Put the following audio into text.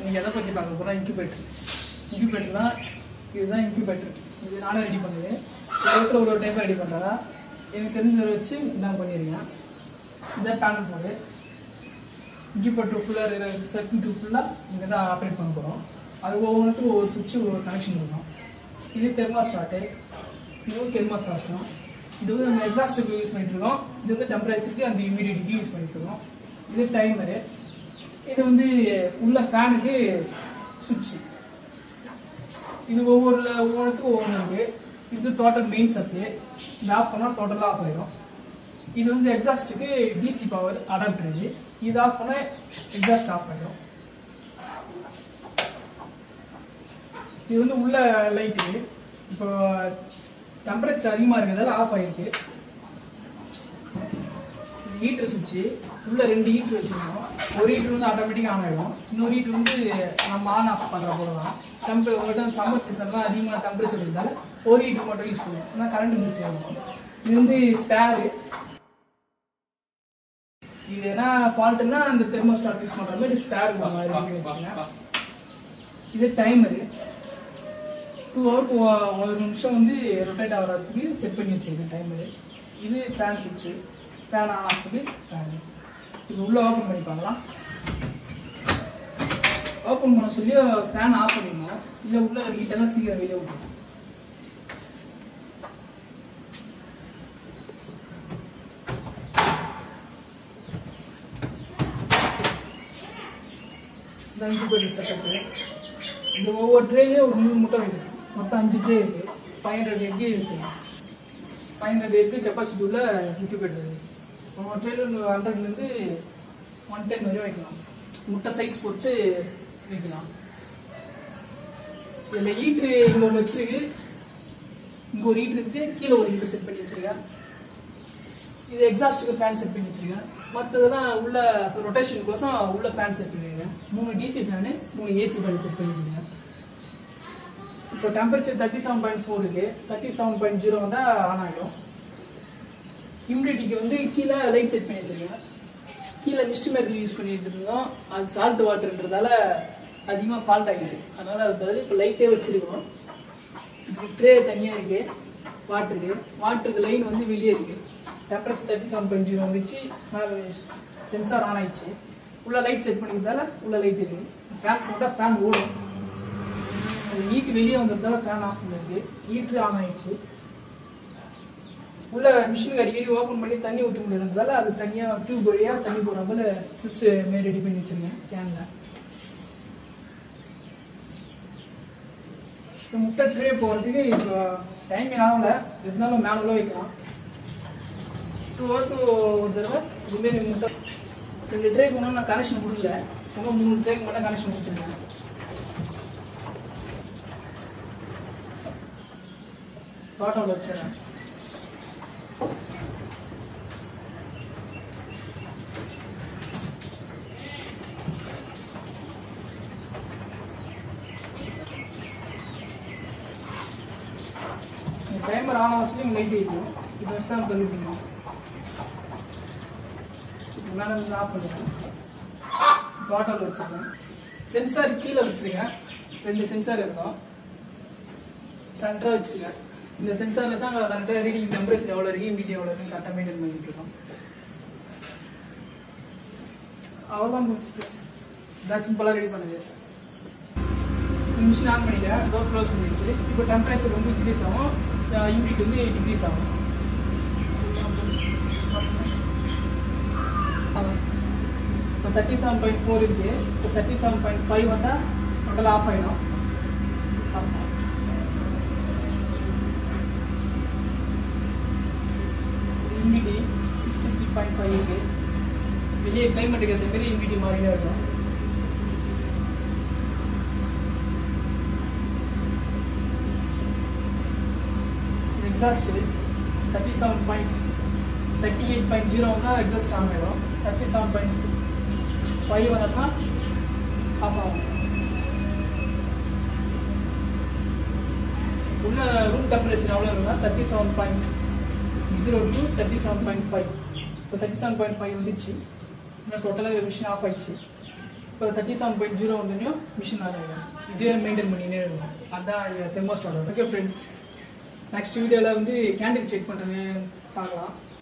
நீங்கள் எதை பற்றி பார்க்க போகிறோம் இன்குபேட்டர் இன்குபேட்டர் தான் இதுதான் இன்குபேட்டர் இது நானும் ரெடி பண்ணுது ஒருத்தர் ஒரு ஒரு டைப்பாக ரெடி பண்ணுறதா எனக்கு தெரிஞ்சதை வச்சு இதான் பண்ணியிருக்கேன் இதான் பேனல் போர்டு இன்குபேட்டர் ஃபுல்லாக இருக்கிற சர்க்கியூட் ஃபுல்லாக இங்கே தான் ஆப்ரேட் பண்ண போகிறோம் அது ஒவ்வொன்றுத்துக்கும் ஒவ்வொரு சுவிட்சு ஒவ்வொரு கனெக்ஷன் இருக்கும் இது தெர்மாஸ்டாட்டு இதுவும் தெர்மாஸ்டாட் தான் இது வந்து நம்ம எக்ஸாஸ்ட்டுக்கு யூஸ் பண்ணிட்டு இருக்கோம் இது வந்து டெம்பரேச்சருக்கு அந்த ஹியூமிடிட்டிக்கு யூஸ் பண்ணிட்டு இருக்கோம் இது டைமரு இது வந்து உள்ள ஃபேனுக்கு சுவிட்ச் இது ஒவ்வொரு ஒவ்வொன்றுத்துக்கும் ஒவ்வொன்று இருக்கு இது டோட்டல் மெயின் சப்ளை இது ஆஃப் பண்ணால் டோட்டலாக ஆஃப் ஆயிடும் இது வந்து எக்ஸாஸ்ட்டுக்கு டிசி பவர் அடாப்டர் இது இது ஆஃப் பண்ணால் எக்ஸாஸ்ட் ஆஃப் ஆயிடும் இது வந்து உள்ள லைட்டு இப்போ டெம்பரேச்சர் அதிகமாக இருக்கிறதால ஆஃப் ஆயிருக்கு ஹீட்டர் சுவிட்சு உள்ள ரெண்டு ஹீட்டர் வச்சிருக்கோம் ஒரு ஹீட்டர் வந்து ஆட்டோமேட்டிக்காக ஆன் ஆகிடும் இன்னொரு ஹீட்டர் வந்து நம்ம ஆன் ஆஃப் பண்ணுற போல தான் டெம்பர் உங்கள்கிட்ட சம்மர் சீசன்லாம் அதிகமான டெம்பரேச்சர் இருந்தால ஒரு ஹீட்டர் மட்டும் யூஸ் பண்ணுவோம் ஆனால் கரண்ட் மிஸ் ஆகும் இது வந்து ஸ்பேரு இது என்ன ஃபால்ட்டுன்னா அந்த தெர்மோஸ்டாட் யூஸ் பண்ணுற மாதிரி ஸ்பேர் மாதிரி வச்சுங்க இது டைமரு டூ ஹவருக்கு ஒரு நிமிஷம் வந்து ரொட்டேட் ஆகிறதுக்கு செட் பண்ணி வச்சிருக்கேன் டைமரு இது ஃபேன் சுவிட்சு ஃபேன் ஆன் ஆகிறதுக்கு ஃபேன் இது உள்ளே ஓப்பன் பண்ணிப்பாங்களா ஓப்பன் பண்ண சொல்லி ஃபேன் ஆஃப் பண்ணிடணும் இல்லை உள்ள ஹீட்டெல்லாம் சீக்கிரம் வெளியே விட்டுரும் இந்த இன்குபேட்டர் செட்டப்பு இந்த ஒவ்வொரு ட்ரேலையும் ஒரு மூணு முட்டை வைக்கணும் மொத்தம் அஞ்சு ட்ரே இருக்கு ஃபைவ் ஹண்ட்ரட் எக்கு இருக்கு ஃபைவ் ஹண்ட்ரட் எக்கு கெப்பாசிட்டி உள்ள இன்குபேட்டர் ஒவ்வொரு ட்ரேல ஹண்ட்ரட்லேருந்து ஒன் டென் வரையும் வைக்கலாம் முட்டை சைஸ் பொறுத்து வைக்கலாம் இதில் ஹீட்ரு இங்கே ஒன்று வச்சிருக்கு இங்கே ஒரு ஹீட்ரு இருக்கு கீழே ஒரு ஹீட்ரு செட் பண்ணி வச்சிருக்கேன் இது எக்ஸாஸ்ட்டுக்கு ஃபேன் செட் பண்ணி வச்சிருக்கேன் மற்றதெல்லாம் உள்ள ரொட்டேஷன் கோசம் உள்ள ஃபேன் செட் பண்ணிருக்கேன் மூணு டிசி ஃபேனு மூணு ஏசி ஃபேன் செட் பண்ணி வச்சிருக்கேன் இப்போ temperature thirty seven point four இருக்கு தேர்ட்டி செவன் பாயிண்ட் ஜீரோ வந்தால் ஆன் ஆகிடும் ஹியூமிடிட்டிக்கு வந்து கீழே லைட் செட் பண்ணி வச்சிருக்கேன் கீழே மிஸ்ட் மேக்கர் யூஸ் பண்ணிட்டு இருந்தோம் அது சால்ட் வாட்டர்ன்றதால அதிகமாக ஃபால்ட் ஆகிடுது அதனால அது பதில் இப்போ லைட்டே வச்சிருக்கோம் ட்ரே தனியாக இருக்கு வாட்டருக்கு வாட்டருக்கு லைன் வந்து வெளியே இருக்கு temperature thirty seven point zero வந்துச்சு சென்சார் ஆன் ஆயிடுச்சு உள்ள லைட் செட் பண்ணிக்கிறதால உள்ள லைட் இருக்கு ஃபேன் போட்டால் ஃபேன் ஓடும் அது ஹீட் வெளியே வந்ததால ஃபேன் ஆஃப் பண்ணிருக்கு ஹீட்ரு ஆன் ஆயிடுச்சு உள்ள மிஷினுக்கு அடிக்கடி ஓப்பன் பண்ணி தண்ணி ஊற்ற முடியாததால அது தனியாக டியூப் வழியாக தண்ணி போகிற போல டிப்ஸ் மாரி ரெடி பண்ணி வச்சிருக்கேன் கேனில் இப்போ முட்டை ட்ரே போகிறதுக்கு இப்போ டைம் ஆகல இருந்தாலும் மேனுவலாக வைக்கலாம் டூ ஹவர்ஸ் ஒரு தடவை இதுமாரி முட்டை ரெண்டு ட்ரேக்கு ஒன்றும் நான் கனெக்ஷன் கொடுக்கல சும்மா மூணு ட்ரேக்கு மட்டும் கனெக்ஷன் கொடுத்துருக்கேன் பாட்டோவில் வச்சிடறேன் டைமர் ஆன் ஆகச்சும் லைட் இருக்கும் இது வச்சு தான் கண்டுபிடிக்கணும் இப்போ மேலே வந்து ஆஃப் பண்ணுறேன் பாட்டில் வச்சுருக்கேன் சென்சார் கீழே வச்சுருக்கேன் ரெண்டு சென்சார் இருக்கும் சென்டராக வச்சுருக்கேன் இந்த சென்சாரில் தான் கரெக்டாக ரீடிங் டெம்பரேச்சர் எவ்வளோ இருக்கு இமிடி எவ்வளோ இருக்குன்னு கரெக்டாக மெயின்டைன் பண்ணிட்டு இருக்கோம் அவ்வளோதான் முடிச்சுட்டு இதான் சிம்பிளாக ரெடி பண்ணுது மிஷின் ஆன் பண்ணிட்டேன் டோர் க்ளோஸ் பண்ணிடுச்சு இப்போ டெம்பரேச்சர் வந்து டிக்ரீஸ் ஆகும் ஹியூமிடிட்டி வந்து டிக்ரீஸ் ஆகும் இப்போ தேர்ட்டி செவன் பாயிண்ட் ஃபோர் இருக்கு இப்போ தேர்ட்டி செவன் பாயிண்ட் ஃபைவ் வந்தால் டோட்டல் ஆஃப் ஆகிடும் humidity sixty three point five இருக்கு வெளியே கிளைமேட்டுக்கு ஏற்ற மாதிரி ஹியூமிடி மாறியே இருக்கும் exhaust thirty seven point thirty eight point zero வந்தால் எக்ஸாஸ்ட் ஆன் ஆகிடும் தேர்ட்டி செவன் பாயிண்ட் ஃபைவ் வந்தோம்னா ஆஃப் ஆகும் உள்ள ரூம் டெம்பரேச்சர் எவ்வளோ இருக்குன்னா thirty seven point zero to thirty seven point five இப்போ தேர்ட்டி செவன் பாயிண்ட் ஃபைவ் வந்துச்சு இன்னும் டோட்டலாக மிஷின் ஆஃப் ஆயிடுச்சு இப்போ தேர்ட்டி செவன் பாயிண்ட் ஜீரோ வந்தோடனே மிஷின் ஆன் ஆகிடும் இதே மெயின்டைன் பண்ணினே இருக்கும் அதான் தெர்மோஸ்டாட் ஓகே ஃப்ரெண்ட்ஸ் நெக்ஸ்ட் வீடியோவில் வந்து கேண்டில் செக் பண்ணுறது பார்க்கலாம்